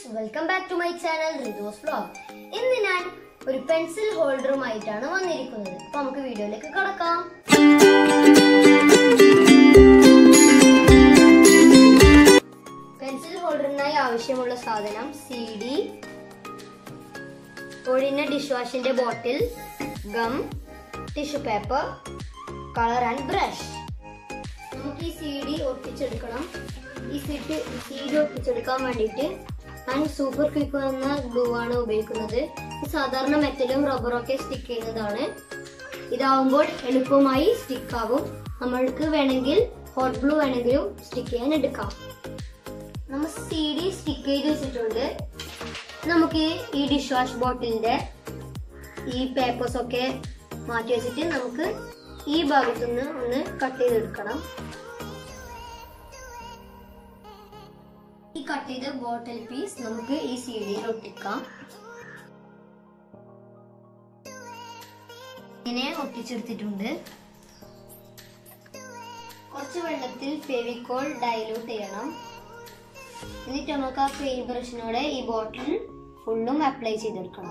welcome back to my channel റിതോസ് vlog ഇന്ന് ഞാൻ ഒരു പെൻസിൽ ഹോൾഡറുമായിട്ടാണ് വന്നിരിക്കുന്നത് അപ്പൊ നമുക്ക് വീഡിയോയിലേക്ക് കടക്കാം പെൻസിൽ ഹോൾഡറിനായി ആവശ്യമുള്ള സാധനം സി ഡി ഒഴിഞ്ഞ ഡിഷ് വാഷിന്റെ bottle gum tissue paper colour and brush നമുക്ക് ഈ സി ഡി ഒട്ടിച്ചെടുക്കണം ഈ സീറ്റ് സി ഡി ഒട്ടിച്ചെടുക്കാൻ വേണ്ടിയിട്ട് ഞാൻ സൂപ്പർ ക്വിക്ക് എന്ന ഗ്ലൂ ആണ് ഉപയോഗിക്കുന്നത് ഇത് സാധാരണ മെറ്റലും റബ്ബറും ഒക്കെ സ്റ്റിക്ക് ചെയ്യുന്നതാണ് ഇതാവുമ്പോൾ എളുപ്പമായി സ്റ്റിക്ക് ആവും നമ്മൾക്ക് വേണമെങ്കിൽ ഹോട്ട് ഗ്ലൂ വേണമെങ്കിലും സ്റ്റിക്ക് ചെയ്യാൻ എടുക്കാം നമ്മൾ സി ഡി സ്റ്റിക്ക് ചെയ്ത് വെച്ചിട്ടുണ്ട് നമുക്ക് ഈ ഡിഷ് വാഷ് ബോട്ടിലിന്റെ ഈ പേപ്പേഴ്സ് ഒക്കെ മാറ്റി വെച്ചിട്ട് നമുക്ക് ഈ ഭാഗത്തുനിന്ന് ഒന്ന് കട്ട് ചെയ്തെടുക്കണം ഈ കട്ട് ചെയ്ത ബോട്ടിൽ പീസ് നമുക്ക് ഈ സി ഡിയിൽ ഒട്ടിക്കാം ഇങ്ങനെ ഒട്ടിച്ചെടുത്തിട്ടുണ്ട് കുറച്ച് വെള്ളത്തിൽ ഫെവിക്കോൾ ഡൈലൂട്ട് ചെയ്യണം എന്നിട്ട് നമുക്ക് ആ പെയിന്റ് ബ്രഷിനോടെ ഈ ബോട്ടിൽ ഫുള്ളും അപ്ലൈ ചെയ്തെടുക്കണം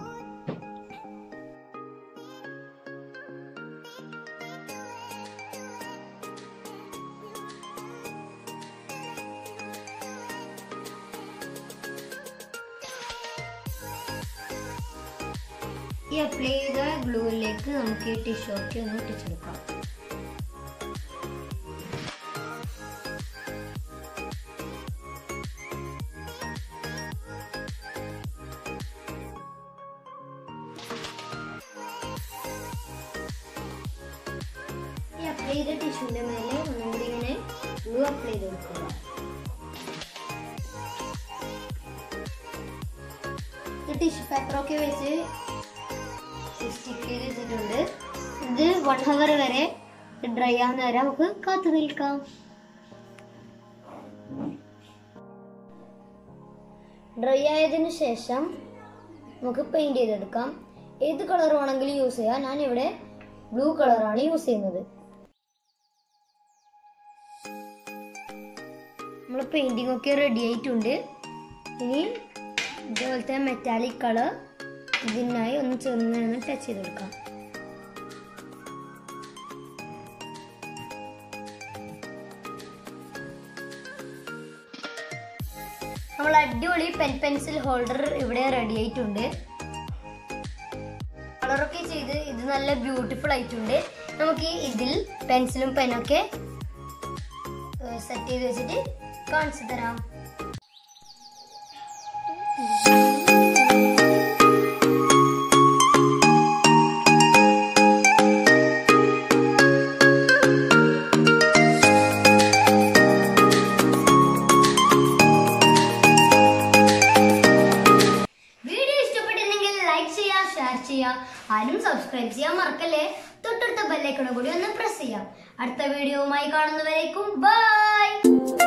ഈ അപ്ലൈ ചെയ്ത ഗ്ലൂവിലേക്ക് നമുക്ക് ഈ ടിഷ്യൂ ഒക്കെ ഒന്ന് ഒട്ടിച്ചെടുക്കാം ഈ അപ്ലൈ ചെയ്ത ടിഷ്യൂന്റെ മേലെ ഒന്നും കൂടി ഇങ്ങനെ ഗ്ലൂ അപ്ലൈ ചെയ്ത് കൊടുക്കുക ടിഷ്യൂ പേപ്പറൊക്കെ വെച്ച് സ്റ്റിക്ക് ചെയ്ത് വെച്ചിട്ടുണ്ട് ഇത് വൺ ഹവർ വരെ ഡ്രൈ ആവുന്ന വരെ നമുക്ക് കാത്തു നിൽക്കാം ഡ്രൈ ആയതിനു ശേഷം നമുക്ക് പെയിന്റ് ചെയ്തെടുക്കാം ഏത് കളർ വേണമെങ്കിലും യൂസ് ചെയ്യാം ഞാൻ ഇവിടെ ബ്ലൂ കളറാണ് യൂസ് ചെയ്യുന്നത് നമ്മൾ പെയിന്റിംഗ് ഒക്കെ റെഡി ആയിട്ടുണ്ട് ഇനി ഇതുപോലത്തെ മെറ്റാലിക് കളർ ഇതിനായി ഒന്ന് ചെറുങ്ങനെ ടച്ച് ചെയ്തെടുക്കാം നമ്മൾ അടിപൊളി പെൻ പെൻസിൽ ഹോൾഡർ ഇവിടെ റെഡി ആയിട്ടുണ്ട് കളറൊക്കെ ചെയ്ത് ഇത് നല്ല ബ്യൂട്ടിഫുൾ ആയിട്ടുണ്ട് നമുക്ക് ഇതിൽ പെൻസിലും പെനൊക്കെ സെറ്റ് ചെയ്ത് വെച്ചിട്ട് കാണിച്ചു തരാം വീഡിയോ ഇഷ്ടപ്പെട്ടിരുന്നെങ്കിൽ ലൈക്ക് ചെയ്യുക ഷെയർ ചെയ്യുക ആരും സബ്സ്ക്രൈബ് ചെയ്യാൻ മറക്കല്ലേ തൊട്ടടുത്ത ബെല്ലൈക്കണ കൂടി ഒന്ന് പ്രസ് ചെയ്യാം അടുത്ത വീഡിയോവുമായി കാണുന്നവരേക്കും ബൈ